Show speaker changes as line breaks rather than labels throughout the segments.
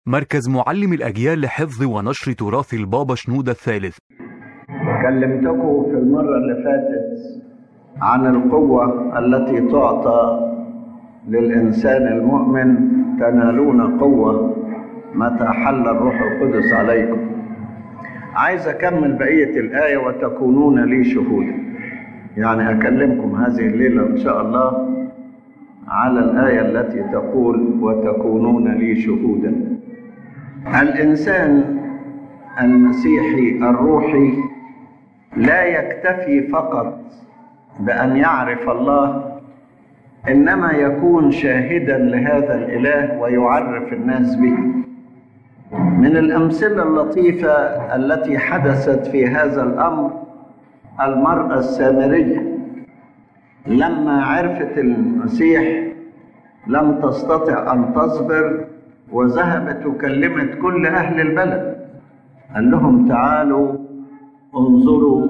مركز معلم الأجيال لحفظ ونشر تراث البابا شنودة الثالث
كلمتكم في المرة اللي فاتت عن القوة التي تعطى للإنسان المؤمن تنالون قوة متى حل الروح القدس عليكم عايز أكمل بقية الآية وتكونون لي شهودا يعني أكلمكم هذه الليلة إن شاء الله على الآية التي تقول وتكونون لي شهودا الإنسان المسيحي الروحي لا يكتفي فقط بأن يعرف الله إنما يكون شاهدا لهذا الإله ويعرف الناس به من الأمثلة اللطيفة التي حدثت في هذا الأمر المرأة السامرية لما عرفت المسيح لم تستطع أن تصبر وذهبت وكلمت كل أهل البلد قال لهم تعالوا انظروا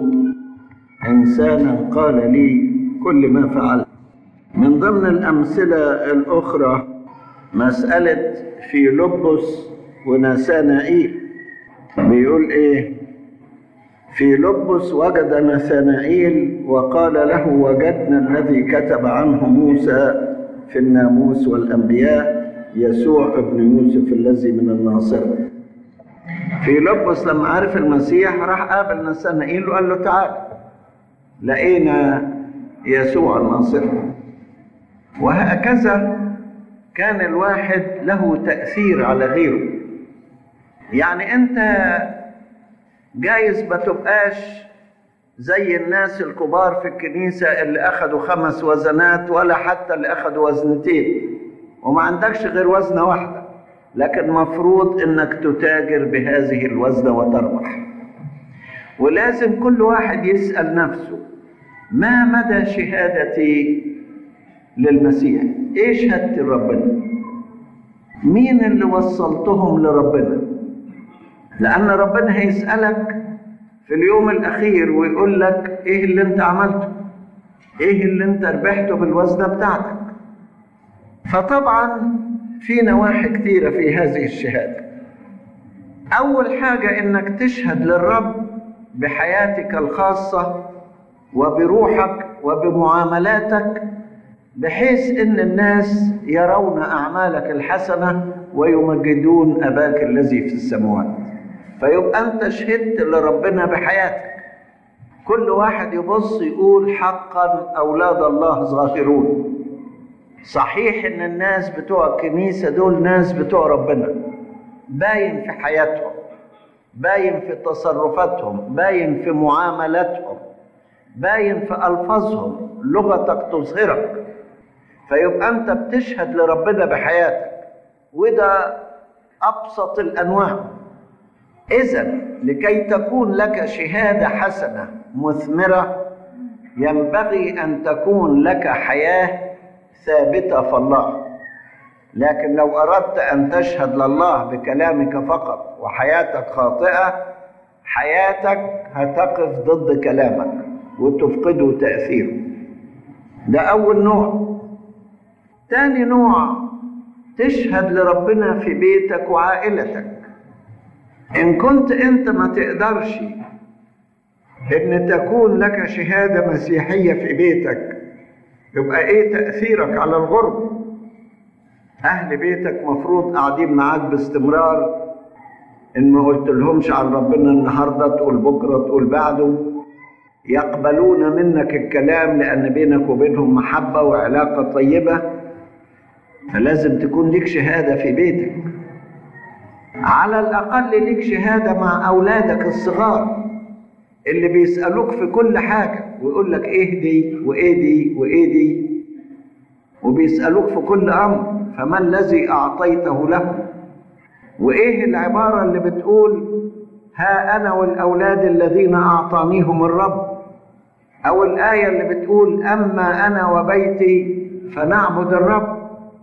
إنسانا قال لي كل ما فعلت من ضمن الأمثلة الأخرى مسألة في لبس ونسانائيل بيقول إيه في لبس وجد نثنائيل وقال له وجدنا الذي كتب عنه موسى في الناموس والأنبياء يسوع ابن يوسف الذي من الناصرة في لبس لما عرف المسيح راح قابل نثنائيل وقال له تعال لقينا يسوع الناصري وهكذا كان الواحد له تأثير على غيره يعني انت جايز ما تبقاش زي الناس الكبار في الكنيسة اللي أخدوا خمس وزنات ولا حتى اللي أخدوا وزنتين وما عندكش غير وزنة واحدة لكن مفروض انك تتاجر بهذه الوزنة وتربح ولازم كل واحد يسأل نفسه ما مدى شهادتي للمسيح ايه شهادتي لربنا مين اللي وصلتهم لربنا لان ربنا هيسألك في اليوم الاخير ويقول لك ايه اللي انت عملته ايه اللي انت ربحته بالوزنة بتاعتك فطبعا في نواحي كثيرة في هذه الشهادة أول حاجة إنك تشهد للرب بحياتك الخاصة وبروحك وبمعاملاتك بحيث إن الناس يرون أعمالك الحسنة ويمجدون أباك الذي في السماوات فيبقى أنت شهدت لربنا بحياتك كل واحد يبص يقول حقا أولاد الله ظاهرون صحيح ان الناس بتوع الكنيسه دول ناس بتوع ربنا باين في حياتهم باين في تصرفاتهم باين في معاملاتهم باين في الفاظهم لغتك تظهرك فيبقى انت بتشهد لربنا بحياتك وده ابسط الانواع اذا لكي تكون لك شهاده حسنه مثمره ينبغي ان تكون لك حياه ثابتة في الله لكن لو أردت أن تشهد لله بكلامك فقط وحياتك خاطئة حياتك هتقف ضد كلامك وتفقده تأثيره ده أول نوع تاني نوع تشهد لربنا في بيتك وعائلتك إن كنت أنت ما تقدرش إن تكون لك شهادة مسيحية في بيتك يبقى ايه تأثيرك على الغرب اهل بيتك مفروض قاعدين معاك باستمرار ان ما قلت لهمش عن ربنا النهارده تقول بكره تقول بعده يقبلون منك الكلام لان بينك وبينهم محبه وعلاقه طيبه فلازم تكون لك شهاده في بيتك على الاقل لك شهاده مع اولادك الصغار اللي بيسألوك في كل حاجة ويقول لك ايه دي وايه دي وايه دي وبيسألوك في كل أمر فما الذي أعطيته له وإيه العبارة اللي بتقول ها أنا والأولاد الذين أعطانيهم الرب أو الآية اللي بتقول أما أنا وبيتي فنعبد الرب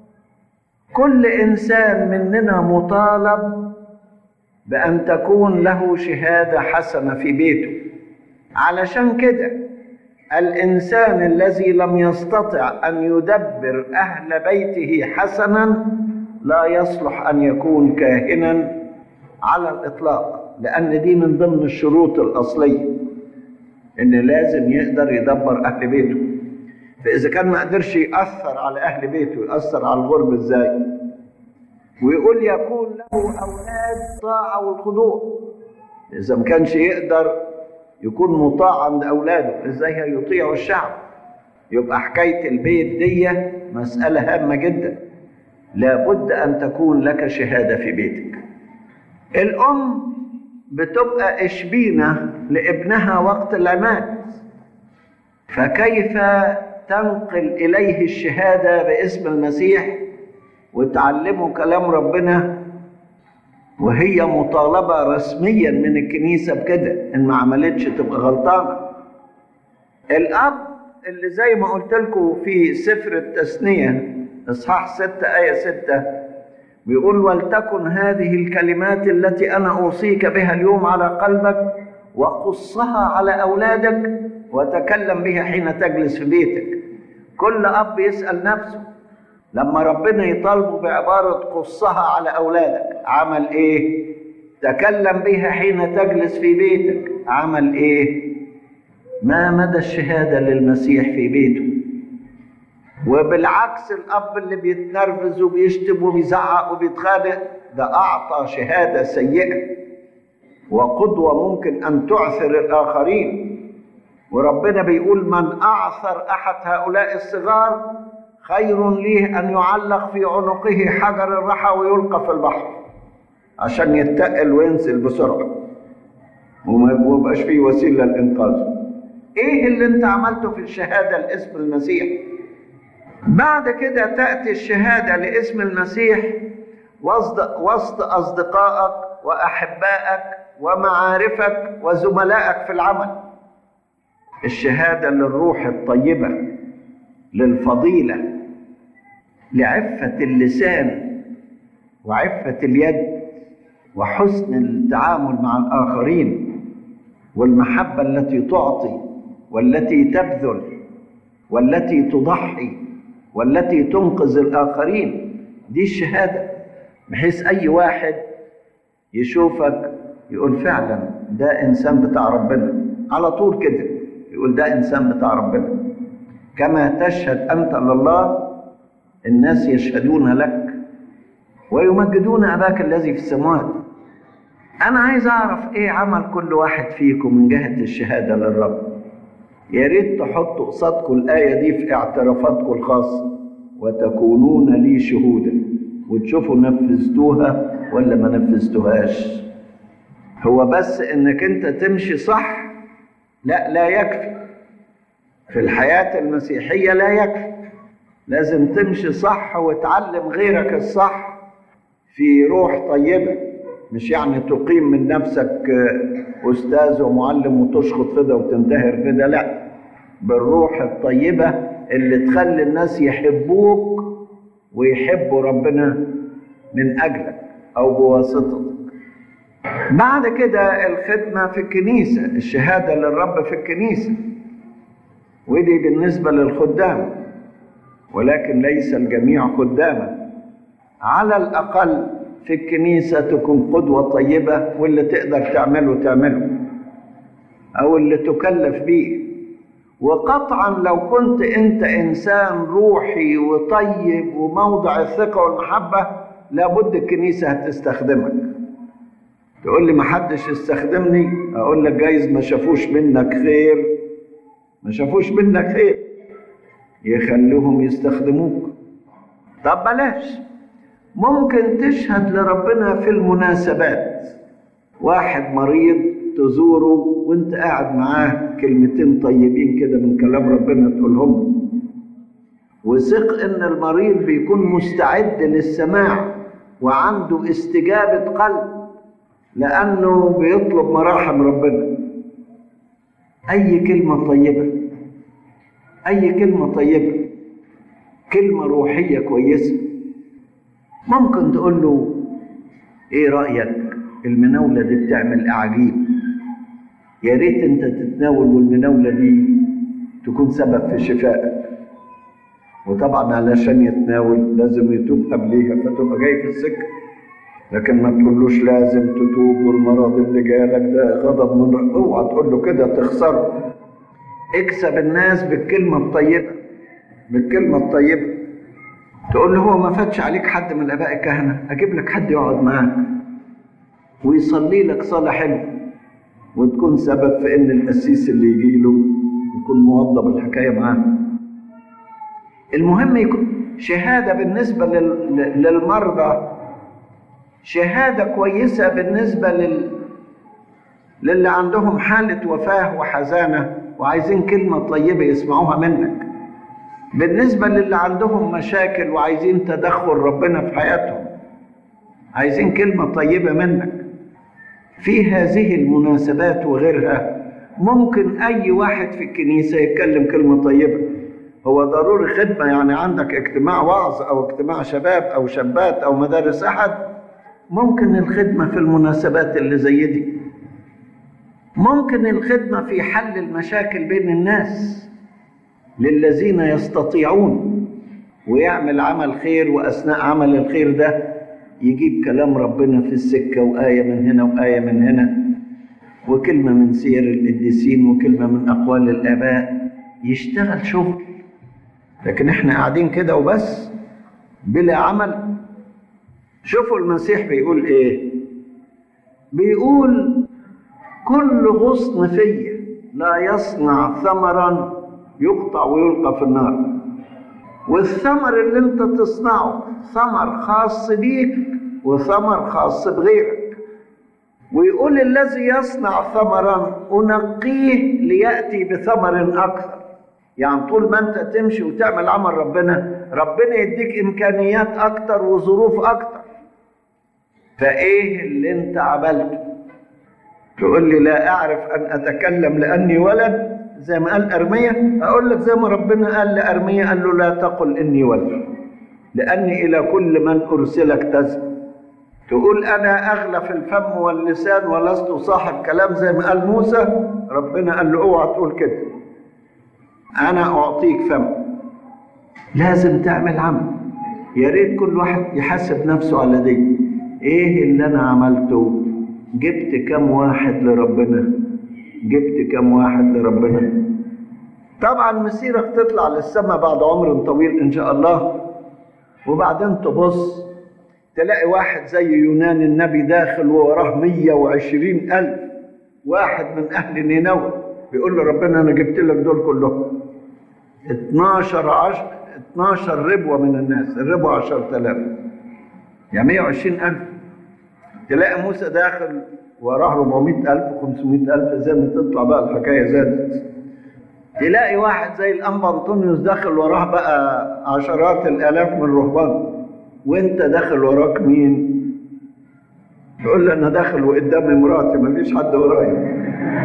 كل إنسان مننا مطالب بأن تكون له شهادة حسنة في بيته علشان كده الإنسان الذي لم يستطع أن يدبر أهل بيته حسنا لا يصلح أن يكون كاهنا على الإطلاق لأن دي من ضمن الشروط الأصلية إن لازم يقدر يدبر أهل بيته فإذا كان ما قدرش يأثر على أهل بيته يأثر على الغرب إزاي ويقول يكون له أولاد طاعة والخضوع إذا ما كانش يقدر يكون مطاع عند أولاده إزاي هيطيعوا الشعب يبقى حكاية البيت دي مسألة هامة جدا لابد أن تكون لك شهادة في بيتك الأم بتبقى إشبينة لابنها وقت العماد فكيف تنقل إليه الشهادة باسم المسيح وتعلمه كلام ربنا وهي مطالبة رسميا من الكنيسة بكده إن ما عملتش تبقى غلطانة الأب اللي زي ما قلت لكم في سفر التثنية إصحاح ستة آية ستة بيقول ولتكن هذه الكلمات التي أنا أوصيك بها اليوم على قلبك وقصها على أولادك وتكلم بها حين تجلس في بيتك كل أب يسأل نفسه لما ربنا يطالبه بعبارة قصها على أولادك عمل إيه؟ تكلم بها حين تجلس في بيتك عمل إيه؟ ما مدى الشهادة للمسيح في بيته وبالعكس الأب اللي بيتنرفز وبيشتم وبيزعق وبيتخانق ده أعطى شهادة سيئة وقدوة ممكن أن تعثر الآخرين وربنا بيقول من أعثر أحد هؤلاء الصغار خير ليه أن يعلق في عنقه حجر الرحى ويلقى في البحر عشان يتقل وينزل بسرعة وما يبقاش فيه وسيلة لإنقاذه إيه اللي أنت عملته في الشهادة لاسم المسيح بعد كده تأتي الشهادة لاسم المسيح وسط وسط أصدقائك وأحبائك ومعارفك وزملائك في العمل الشهادة للروح الطيبة للفضيلة لعفة اللسان وعفة اليد وحسن التعامل مع الآخرين والمحبة التي تعطي والتي تبذل والتي تضحي والتي تنقذ الآخرين دي الشهادة بحيث أي واحد يشوفك يقول فعلا ده إنسان بتاع ربنا على طول كده يقول ده إنسان بتاع ربنا كما تشهد أنت لله الناس يشهدون لك ويمجدون أباك الذي في السماوات أنا عايز أعرف إيه عمل كل واحد فيكم من جهة الشهادة للرب يا ريت تحطوا قصادكم الآية دي في اعترافاتكم الخاصة وتكونون لي شهودا وتشوفوا نفذتوها ولا ما نفذتوهاش هو بس انك انت تمشي صح لا لا يكفي في الحياة المسيحية لا يكفي لازم تمشي صح وتعلم غيرك الصح في روح طيبة مش يعني تقيم من نفسك أستاذ ومعلم وتشخط في ده وتنتهر في ده لا بالروح الطيبة اللي تخلي الناس يحبوك ويحبوا ربنا من أجلك أو بواسطتك بعد كده الخدمة في الكنيسة الشهادة للرب في الكنيسة ودي بالنسبة للخدام ولكن ليس الجميع خداما على الأقل في الكنيسة تكون قدوة طيبة واللي تقدر تعمله تعمله أو اللي تكلف بيه وقطعا لو كنت أنت إنسان روحي وطيب وموضع الثقة والمحبة لابد الكنيسة هتستخدمك تقول لي ما حدش استخدمني اقول لك جايز ما شافوش منك خير ما شافوش منك خير يخلوهم يستخدموك طب بلاش ممكن تشهد لربنا في المناسبات واحد مريض تزوره وانت قاعد معاه كلمتين طيبين كده من كلام ربنا تقولهم وثق ان المريض بيكون مستعد للسماع وعنده استجابة قلب لأنه بيطلب مراحم ربنا أي كلمة طيبة أي كلمة طيبة كلمة روحية كويسة ممكن تقول له إيه رأيك المناولة دي بتعمل أعاجيب يا ريت أنت تتناول والمناولة دي تكون سبب في شفائك وطبعا علشان يتناول لازم يتوب قبليها فتبقى جاي في السكه لكن ما تقولوش لازم تتوب والمرض اللي جالك ده غضب من رب اوعى تقول له كده تخسره اكسب الناس بالكلمه الطيبه بالكلمه الطيبه تقول له هو ما فاتش عليك حد من الاباء الكهنه اجيب لك حد يقعد معاك ويصلي لك صلاه حلوه وتكون سبب في ان القسيس اللي يجي له يكون موضب الحكايه معاه المهم يكون شهاده بالنسبه لل- للمرضى شهاده كويسه بالنسبه لل للي عندهم حاله وفاه وحزانه وعايزين كلمه طيبه يسمعوها منك بالنسبه للي عندهم مشاكل وعايزين تدخل ربنا في حياتهم عايزين كلمه طيبه منك في هذه المناسبات وغيرها ممكن اي واحد في الكنيسه يتكلم كلمه طيبه هو ضروري خدمه يعني عندك اجتماع وعظ او اجتماع شباب او شابات او مدارس احد ممكن الخدمه في المناسبات اللي زي دي ممكن الخدمه في حل المشاكل بين الناس للذين يستطيعون ويعمل عمل خير واثناء عمل الخير ده يجيب كلام ربنا في السكه وايه من هنا وايه من هنا وكلمه من سير القديسين وكلمه من اقوال الاباء يشتغل شغل لكن احنا قاعدين كده وبس بلا عمل شوفوا المسيح بيقول ايه بيقول كل غصن فيا لا يصنع ثمرا يقطع ويلقى في النار والثمر اللي انت تصنعه ثمر خاص بيك وثمر خاص بغيرك ويقول الذي يصنع ثمرا انقيه لياتي بثمر اكثر يعني طول ما انت تمشي وتعمل عمل ربنا ربنا يديك امكانيات اكتر وظروف اكتر فايه اللي انت عملته تقول لي لا اعرف ان اتكلم لاني ولد زي ما قال ارميا اقول لك زي ما ربنا قال لارميا قال له لا تقل اني ولد لاني الى كل من ارسلك تذهب تقول انا اغلى في الفم واللسان ولست صاحب كلام زي ما قال موسى ربنا قال له اوعى تقول كده انا اعطيك فم لازم تعمل عمل يا ريت كل واحد يحاسب نفسه على دي ايه اللي انا عملته جبت كم واحد لربنا جبت كم واحد لربنا طبعا مسيرك تطلع للسماء بعد عمر طويل ان شاء الله وبعدين تبص تلاقي واحد زي يونان النبي داخل ووراه 120 ألف واحد من أهل نينوى بيقول له ربنا أنا جبت لك دول كلهم 12 عشر 12 ربوة من الناس الربوة 10000 يعني 120 ألف تلاقي موسى داخل وراه 400000 500000 زي ما تطلع بقى الحكاية زادت تلاقي واحد زي الأنبا أنطونيوس داخل وراه بقى عشرات الآلاف من الرهبان وانت داخل وراك مين تقول لي انا داخل وقدامي مراتي مفيش حد ورايا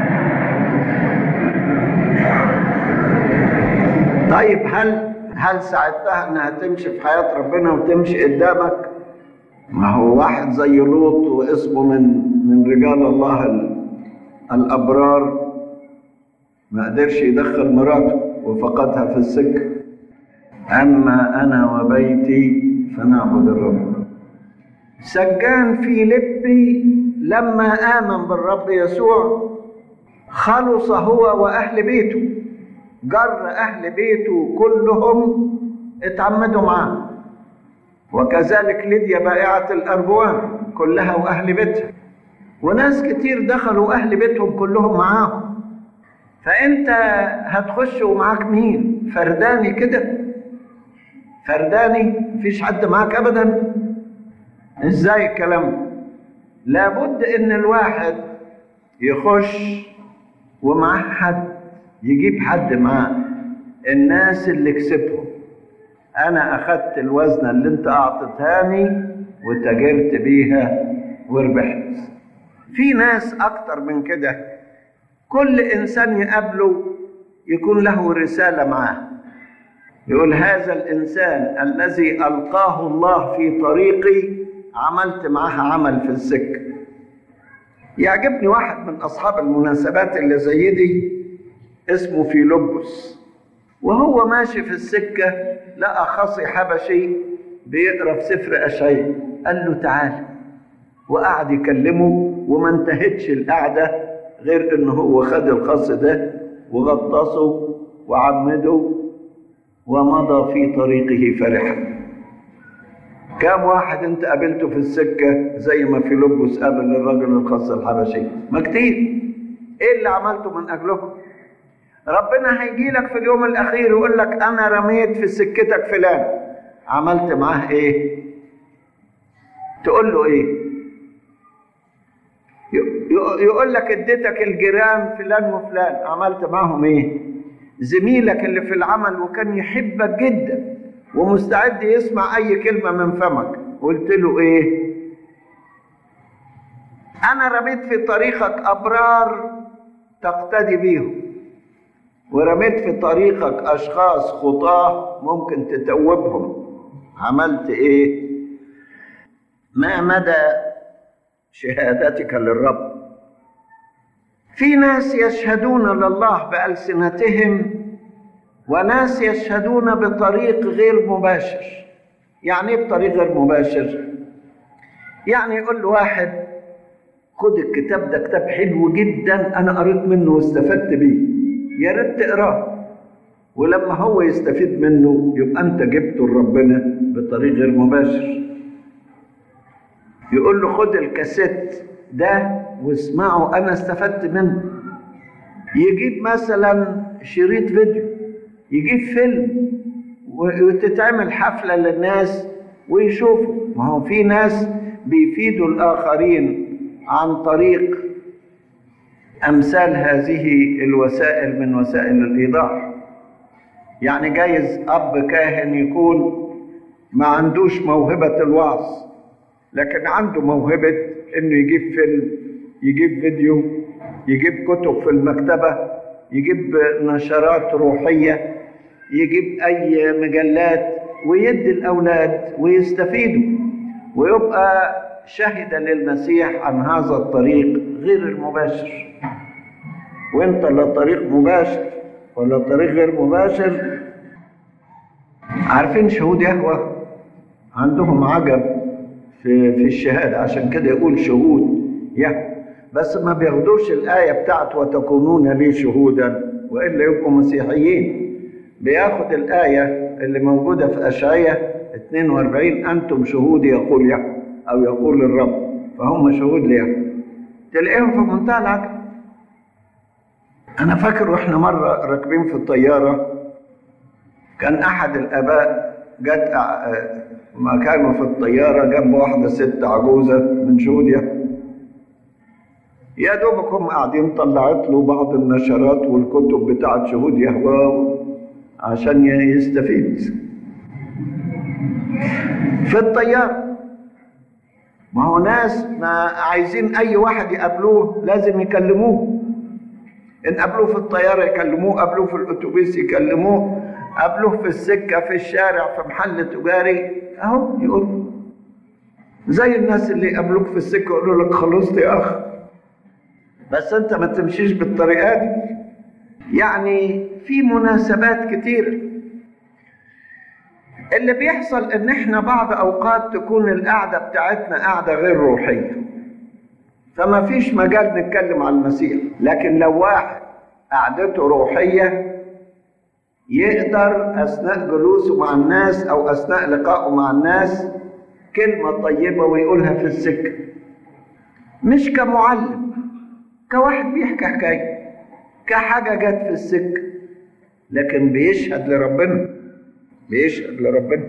طيب هل هل ساعدتها انها تمشي في حياه ربنا وتمشي قدامك ما هو واحد زي لوط واسمه من من رجال الله ال- الابرار ما قدرش يدخل مراته وفقدها في السكه اما انا وبيتي فنعبد الرب سجان في لبي لما آمن بالرب يسوع خلص هو وأهل بيته جر أهل بيته كلهم اتعمدوا معاه وكذلك ليديا بائعة الأرجوان كلها وأهل بيتها وناس كتير دخلوا أهل بيتهم كلهم معاهم فأنت هتخش ومعاك مين فرداني كده فرداني مفيش حد معاك ابدا ازاي الكلام ده لابد ان الواحد يخش ومعاه حد يجيب حد معاه الناس اللي كسبهم انا اخدت الوزنه اللي انت اعطيتهاني وتاجرت بيها وربحت في ناس اكتر من كده كل انسان يقابله يكون له رساله معاه يقول هذا الإنسان الذي ألقاه الله في طريقي عملت معاه عمل في السكة يعجبني واحد من أصحاب المناسبات اللي زي دي اسمه فيلبس وهو ماشي في السكة لقى خصي حبشي بيقرا في سفر أشعياء قال له تعال وقعد يكلمه وما انتهتش القعدة غير إن هو خد الخص ده وغطسه وعمده ومضى في طريقه فرحا كم واحد انت قابلته في السكة زي ما فيلبس قابل الرجل الخاص الحبشي ما كتير ايه اللي عملته من اجلهم ربنا هيجي لك في اليوم الاخير ويقول لك انا رميت في سكتك فلان عملت معاه ايه تقول له ايه يقول لك اديتك الجيران فلان وفلان عملت معهم ايه زميلك اللي في العمل وكان يحبك جدا ومستعد يسمع اي كلمه من فمك قلت له ايه انا رميت في طريقك ابرار تقتدي بيهم ورميت في طريقك اشخاص خطاه ممكن تتوبهم عملت ايه ما مدى شهادتك للرب في ناس يشهدون لله بألسنتهم وناس يشهدون بطريق غير مباشر يعني ايه بطريق غير مباشر يعني يقول له واحد خد الكتاب ده كتاب حلو جدا انا قريت منه واستفدت بيه يا ريت تقراه ولما هو يستفيد منه يبقى انت جبته لربنا بطريق غير مباشر يقول له خد الكاسيت ده واسمعه انا استفدت منه يجيب مثلا شريط فيديو يجيب فيلم وتتعمل حفلة للناس ويشوفوا ما هو في ناس بيفيدوا الآخرين عن طريق أمثال هذه الوسائل من وسائل الإيضاح يعني جايز أب كاهن يكون ما عندوش موهبة الوعظ لكن عنده موهبة إنه يجيب فيلم يجيب فيديو يجيب كتب في المكتبة يجيب نشرات روحية يجيب أي مجلات ويدي الأولاد ويستفيدوا ويبقى شهد للمسيح عن هذا الطريق غير المباشر وانت لا طريق مباشر ولا طريق غير مباشر عارفين شهود يهوه عندهم عجب في في الشهاده عشان كده يقول شهود يهوه بس ما بياخدوش الايه بتاعت وتكونون لي شهودا والا يبقوا مسيحيين بياخد الايه اللي موجوده في اشعياء 42 انتم شهودي يقول يهوه او يقول الرب فهم شهود ليهوه تلاقيهم في منتهى العجب انا فاكر واحنا مره راكبين في الطياره كان احد الاباء جت مكانه في الطياره جنب واحده ست عجوزه من شهود يا دوبك هم قاعدين طلعت له بعض النشرات والكتب بتاعت شهود يهوه عشان يستفيد في الطياره ما هو ناس ما عايزين اي واحد يقابلوه لازم يكلموه ان قابلوه في الطياره يكلموه قابلوه في الاتوبيس يكلموه قابلوه في السكه في الشارع في محل تجاري اهو يقول زي الناس اللي يقابلوك في السكه يقولوا لك خلصت يا اخ بس انت ما تمشيش بالطريقه دي يعني في مناسبات كتيره اللي بيحصل ان احنا بعض اوقات تكون القعده بتاعتنا قعده غير روحيه فما فيش مجال نتكلم عن المسيح لكن لو واحد قعدته روحيه يقدر اثناء جلوسه مع الناس او اثناء لقائه مع الناس كلمه طيبه ويقولها في السكه مش كمعلم كواحد بيحكي حكايه كحاجه جت في السكه لكن بيشهد لربنا بيشهد لربنا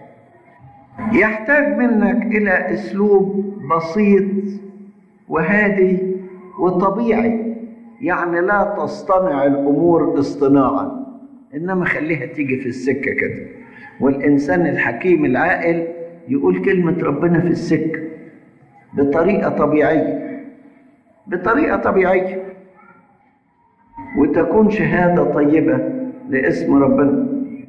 يحتاج منك الى اسلوب بسيط وهادي وطبيعي يعني لا تصطنع الامور اصطناعا انما خليها تيجي في السكه كده والانسان الحكيم العاقل يقول كلمه ربنا في السكه بطريقه طبيعيه بطريقه طبيعيه وتكون شهاده طيبه لاسم ربنا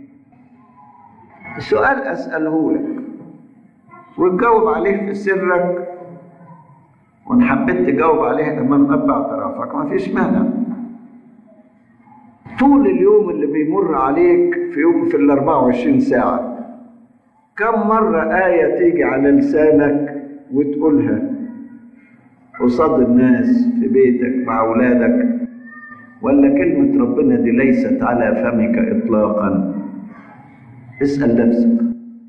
سؤال اساله لك وتجاوب عليه في سرك وان حبيت تجاوب عليه امام اب اعترافك ما فيش مانع طول اليوم اللي بيمر عليك في يوم في ال 24 ساعة كم مرة آية تيجي على لسانك وتقولها قصاد الناس في بيتك مع أولادك ولا كلمة ربنا دي ليست على فمك إطلاقا اسأل نفسك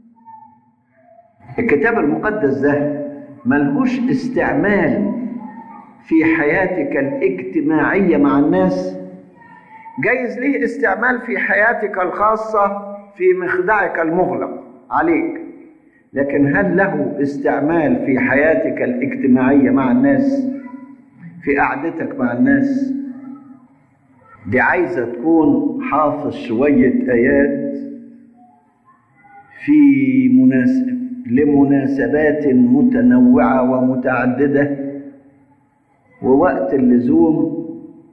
الكتاب المقدس ده ملهوش استعمال في حياتك الاجتماعية مع الناس جايز ليه استعمال في حياتك الخاصة في مخدعك المغلق عليك لكن هل له استعمال في حياتك الاجتماعية مع الناس في قعدتك مع الناس دي عايزة تكون حافظ شوية آيات في مناسب لمناسبات متنوعة ومتعددة ووقت اللزوم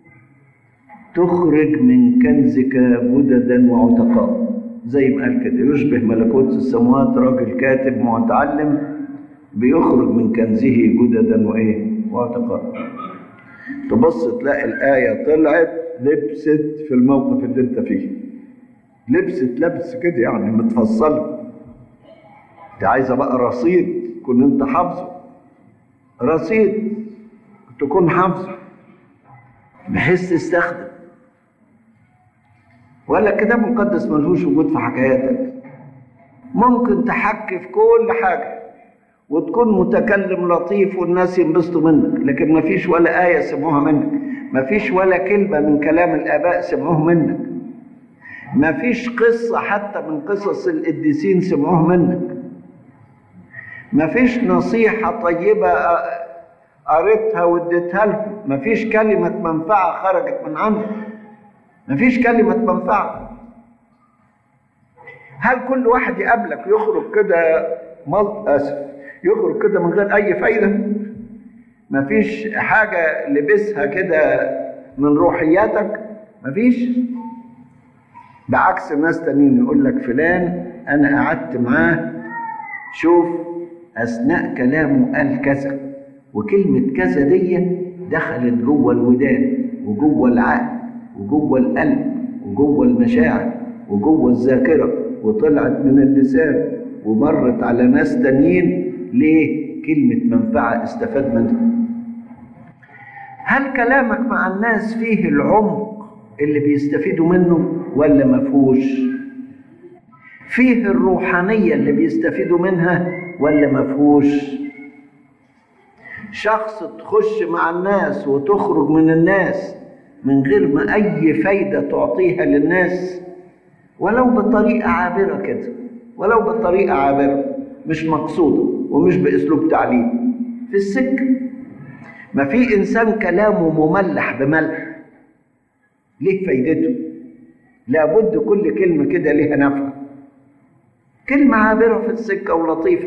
تخرج من كنزك جددا وعتقاء زي ما قال كده يشبه ملكوت السماوات راجل كاتب متعلم بيخرج من كنزه جددا وايه وعتقاء تبص تلاقي الآية طلعت لبست في الموقف اللي انت فيه لبست لبس كده يعني متفصلة انت عايزة بقى رصيد تكون انت حافظه رصيد تكون حافظه بحيث تستخدم ولا الكتاب المقدس ملهوش وجود في حكاياتك ممكن تحكي في كل حاجة وتكون متكلم لطيف والناس ينبسطوا منك لكن ما فيش ولا آية سمعوها منك ما فيش ولا كلمة من كلام الآباء سمعوه منك ما فيش قصة حتى من قصص القديسين سمعوه منك ما فيش نصيحة طيبة قريتها واديتها لهم ما فيش كلمة منفعة خرجت من عندك ما فيش كلمة منفعة هل كل واحد يقابلك يخرج كده ملط اسف يخرج كده من غير اي فايده ما فيش حاجه لبسها كده من روحياتك ما فيش بعكس ناس تانيين يقول لك فلان انا قعدت معاه شوف اثناء كلامه قال كذا وكلمه كذا دي دخلت جوه الودان وجوه العقل وجوه القلب وجوه المشاعر وجوه الذاكره وطلعت من اللسان ومرت على ناس تانيين ليه كلمة منفعة استفاد منها هل كلامك مع الناس فيه العمق اللي بيستفيدوا منه ولا مفهوش فيه الروحانية اللي بيستفيدوا منها ولا مفهوش شخص تخش مع الناس وتخرج من الناس من غير ما أي فايدة تعطيها للناس ولو بطريقة عابرة كده ولو بطريقة عابرة مش مقصودة ومش بأسلوب تعليم في السكة ما في إنسان كلامه مملح بملح ليه فايدته لابد كل كلمة كده ليها نفع كلمة عابرة في السكة ولطيفة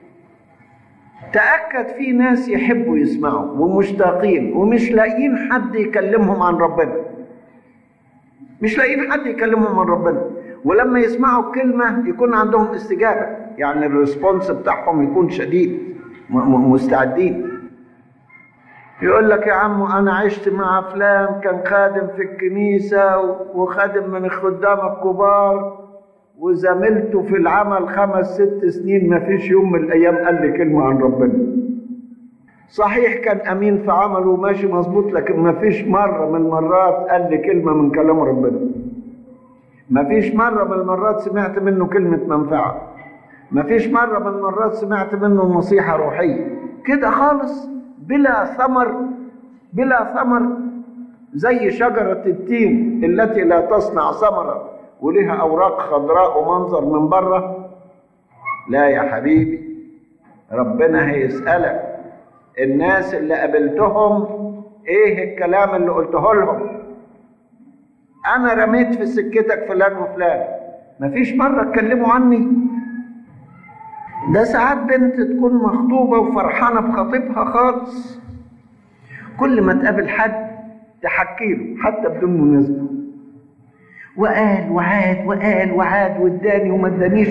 تأكد في ناس يحبوا يسمعوا ومشتاقين ومش لاقيين حد يكلمهم عن ربنا مش لاقيين حد يكلمهم عن ربنا ولما يسمعوا كلمة يكون عندهم استجابة يعني الريسبونس بتاعهم يكون شديد مستعدين يقول لك يا عم أنا عشت مع فلان كان خادم في الكنيسة وخادم من الخدام الكبار وزميلته في العمل خمس ست سنين ما فيش يوم من الأيام قال لي كلمة عن ربنا صحيح كان أمين في عمله وماشي مظبوط لكن ما فيش مرة من المرات قال لي كلمة من كلام ربنا ما فيش مرة من المرات سمعت منه كلمة منفعة ما فيش مرة من المرات سمعت منه نصيحة روحية كده خالص بلا ثمر بلا ثمر زي شجرة التين التي لا تصنع ثمرا ولها أوراق خضراء ومنظر من بره لا يا حبيبي ربنا هيسألك الناس اللي قابلتهم ايه الكلام اللي قلته لهم انا رميت في سكتك فلان وفلان مفيش مرة اتكلموا عني ده ساعات بنت تكون مخطوبة وفرحانة بخطيبها خالص كل ما تقابل حد تحكي له حتى بدون مناسبة وقال وعاد وقال وعاد واداني وما ادانيش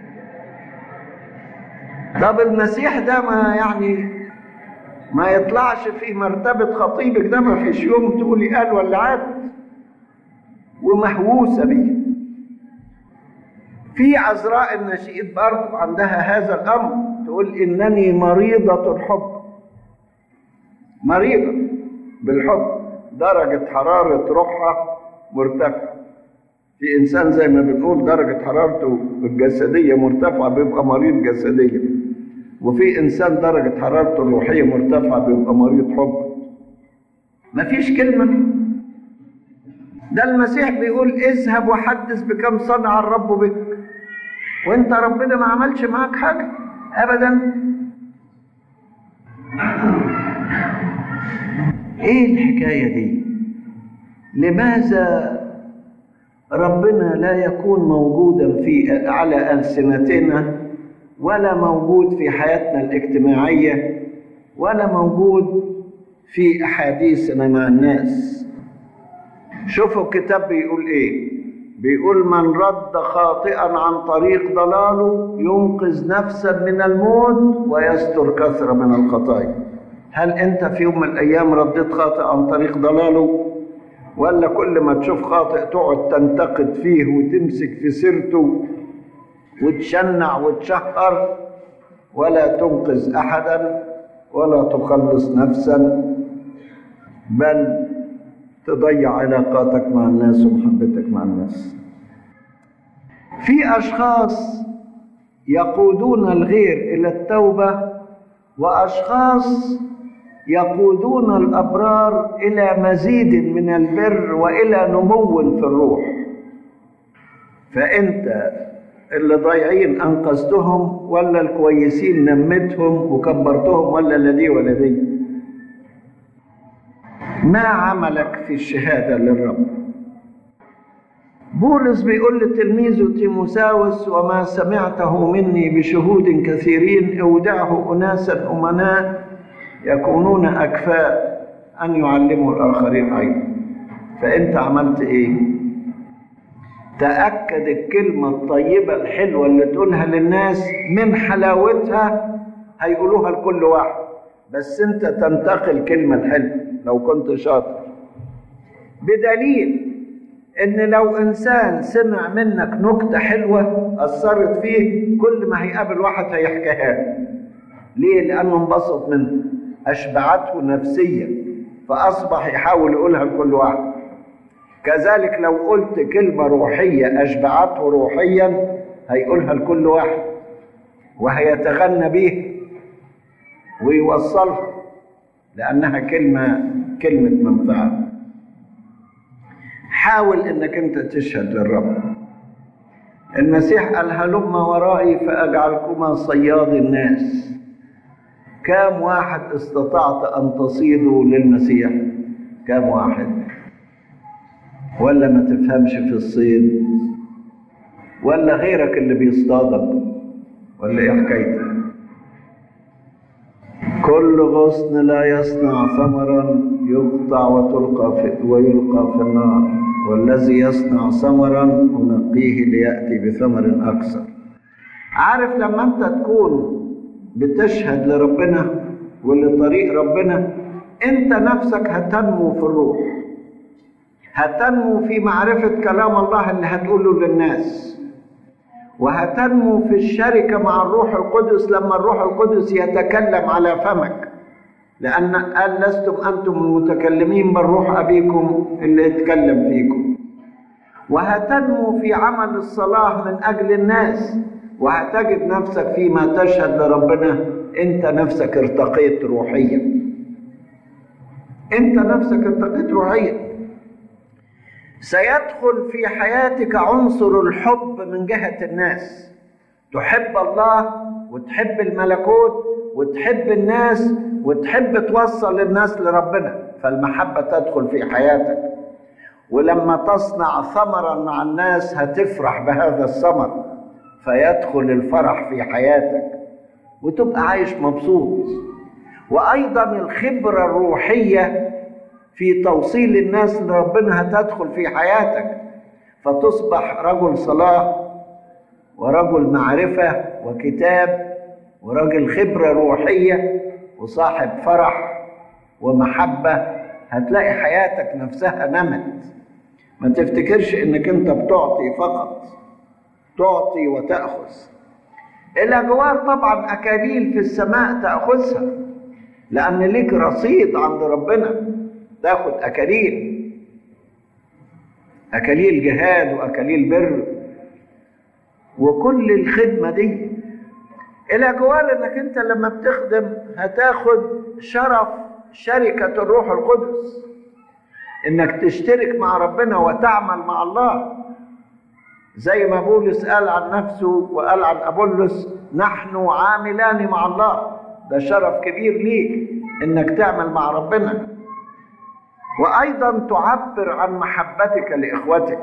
طب المسيح ده ما يعني ما يطلعش في مرتبة خطيبك ده ما فيش يوم تقولي قال ولا عاد ومهووسة بيه في عذراء النشيد برضو عندها هذا الأمر تقول إنني مريضة الحب مريضة بالحب درجة حرارة روحها مرتفعة في إنسان زي ما بنقول درجة حرارته الجسدية مرتفعة بيبقى مريض جسديا وفي إنسان درجة حرارته الروحية مرتفعة بيبقى مريض حب مفيش كلمة ده المسيح بيقول اذهب وحدث بكم صنع الرب بك وانت ربنا ما عملش معاك حاجة ابدا ايه الحكاية دي لماذا ربنا لا يكون موجودا في على ألسنتنا ولا موجود في حياتنا الاجتماعية ولا موجود في أحاديثنا مع الناس شوفوا الكتاب بيقول إيه بيقول من رد خاطئا عن طريق ضلاله ينقذ نفسا من الموت ويستر كثرة من الخطايا هل أنت في يوم من الأيام رديت خاطئ عن طريق ضلاله ولا كل ما تشوف خاطئ تقعد تنتقد فيه وتمسك في سيرته وتشنع وتشهر ولا تنقذ احدا ولا تخلص نفسا بل تضيع علاقاتك مع الناس ومحبتك مع الناس في اشخاص يقودون الغير الى التوبه واشخاص يقودون الابرار الى مزيد من البر والى نمو في الروح فانت اللي ضايعين انقذتهم ولا الكويسين نمتهم وكبرتهم ولا لا دي ولا دي ما عملك في الشهاده للرب بولس بيقول لتلميذه تيموساوس وما سمعته مني بشهود كثيرين اودعه اناسا امناء يكونون أكفاء أن يعلموا الآخرين أيضا فأنت عملت إيه؟ تأكد الكلمة الطيبة الحلوة اللي تقولها للناس من حلاوتها هيقولوها لكل واحد بس أنت تنتقي الكلمة الحلوة لو كنت شاطر بدليل إن لو إنسان سمع منك نكتة حلوة أثرت فيه كل ما هيقابل واحد هيحكيها ليه؟ لأنه انبسط منه أشبعته نفسيا فأصبح يحاول يقولها لكل واحد كذلك لو قلت كلمة روحية أشبعته روحيا هيقولها لكل واحد وهيتغنى بيها ويوصلها لأنها كلمة كلمة منفعة حاول انك انت تشهد للرب المسيح قال هلم ورائي فاجعلكما صياد الناس كام واحد استطعت ان تصيدوا للمسيح كام واحد ولا ما تفهمش في الصيد ولا غيرك اللي بيصطادك ولا ايه حكايتك كل غصن لا يصنع ثمرا يقطع وتلقى في ويلقى في النار والذي يصنع ثمرا انقيه لياتي بثمر اكثر عارف لما انت تكون بتشهد لربنا ولطريق ربنا انت نفسك هتنمو في الروح هتنمو في معرفة كلام الله اللي هتقوله للناس وهتنمو في الشركة مع الروح القدس لما الروح القدس يتكلم على فمك لأن قال لستم أنتم المتكلمين بل روح أبيكم اللي يتكلم فيكم وهتنمو في عمل الصلاة من أجل الناس وهتجد نفسك فيما تشهد لربنا أنت نفسك ارتقيت روحيا أنت نفسك ارتقيت روحيا سيدخل في حياتك عنصر الحب من جهة الناس تحب الله وتحب الملكوت وتحب الناس وتحب توصل الناس لربنا فالمحبة تدخل في حياتك ولما تصنع ثمرا مع الناس هتفرح بهذا الثمر فيدخل الفرح في حياتك وتبقى عايش مبسوط وأيضا الخبرة الروحية في توصيل الناس لربنا هتدخل في حياتك فتصبح رجل صلاة ورجل معرفة وكتاب ورجل خبرة روحية وصاحب فرح ومحبة هتلاقي حياتك نفسها نمت ما تفتكرش انك انت بتعطي فقط تعطي وتأخذ الأجوار طبعا أكاليل في السماء تأخذها لأن ليك رصيد عند ربنا تاخد أكاليل أكاليل جهاد وأكاليل بر وكل الخدمة دي الأجوال إنك أنت لما بتخدم هتاخد شرف شركة الروح القدس إنك تشترك مع ربنا وتعمل مع الله زي ما بولس قال عن نفسه وقال عن أبولس نحن عاملان مع الله ده شرف كبير ليك إنك تعمل مع ربنا وأيضا تعبر عن محبتك لإخوتك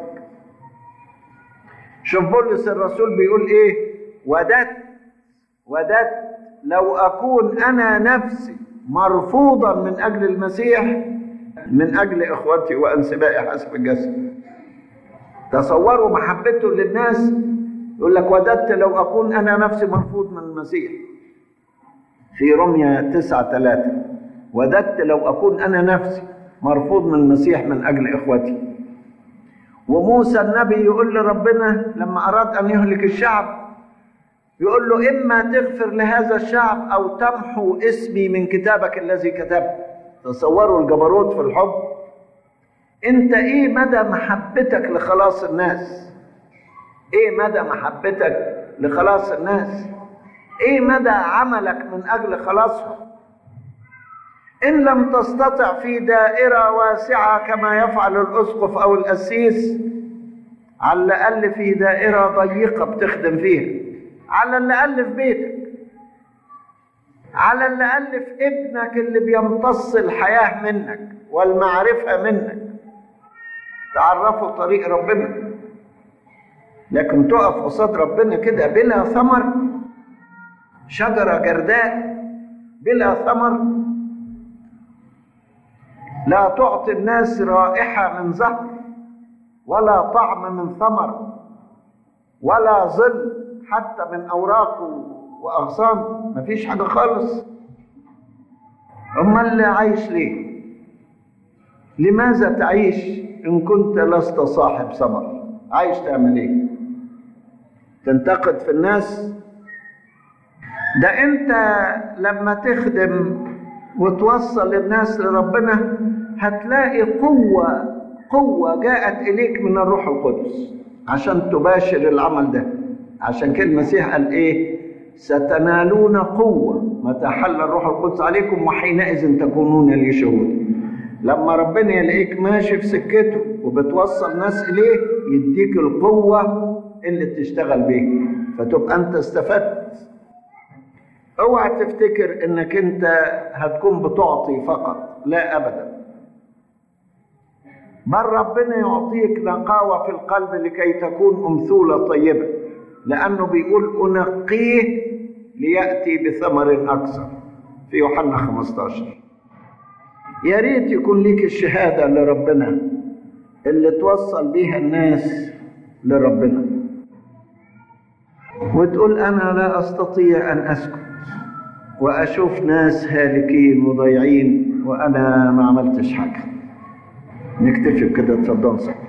شوف بولس الرسول بيقول إيه وددت وددت لو أكون أنا نفسي مرفوضا من أجل المسيح من أجل إخوتي وأنسبائي حسب الجسد تصوروا محبته للناس يقول لك وددت لو أكون أنا نفسي مرفوض من المسيح في رمية تسعة ثلاثة وددت لو أكون أنا نفسي مرفوض من المسيح من أجل إخوتي وموسى النبي يقول لربنا لما أراد أن يهلك الشعب يقول له إما تغفر لهذا الشعب أو تمحو اسمي من كتابك الذي كتبت تصوروا الجبروت في الحب أنت إيه مدى محبتك لخلاص الناس إيه مدى محبتك لخلاص الناس إيه مدى عملك من أجل خلاصهم إن لم تستطع في دائرة واسعة كما يفعل الأسقف أو القسيس على الأقل في دائرة ضيقة بتخدم فيها على الأقل في بيتك على الأقل في ابنك اللي بيمتص الحياة منك والمعرفة منك تعرفوا طريق ربنا لكن تقف قصاد ربنا كده بلا ثمر شجرة جرداء بلا ثمر لا تعطي الناس رائحة من زهر ولا طعم من ثمر ولا ظل حتى من أوراق وأغصان مفيش حاجة خالص أما اللي عايش ليه لماذا تعيش إن كنت لست صاحب ثمر عايش تعمل إيه تنتقد في الناس ده أنت لما تخدم وتوصل الناس لربنا هتلاقي قوة قوة جاءت إليك من الروح القدس عشان تباشر العمل ده عشان كده المسيح قال إيه ستنالون قوة متى حل الروح القدس عليكم وحينئذ تكونون لي شهود لما ربنا يلاقيك ماشي في سكته وبتوصل ناس إليه يديك القوة اللي تشتغل بيها فتبقى أنت استفدت اوعى تفتكر انك انت هتكون بتعطي فقط لا ابدا بل ربنا يعطيك نقاوة في القلب لكي تكون أمثولة طيبة لأنه بيقول أنقيه ليأتي بثمر أكثر في يوحنا 15 يا ريت يكون ليك الشهادة لربنا اللي توصل بيها الناس لربنا وتقول أنا لا أستطيع أن أسكت وأشوف ناس هالكين وضايعين وأنا ما عملتش حاجة نكتفي بكده اتفضل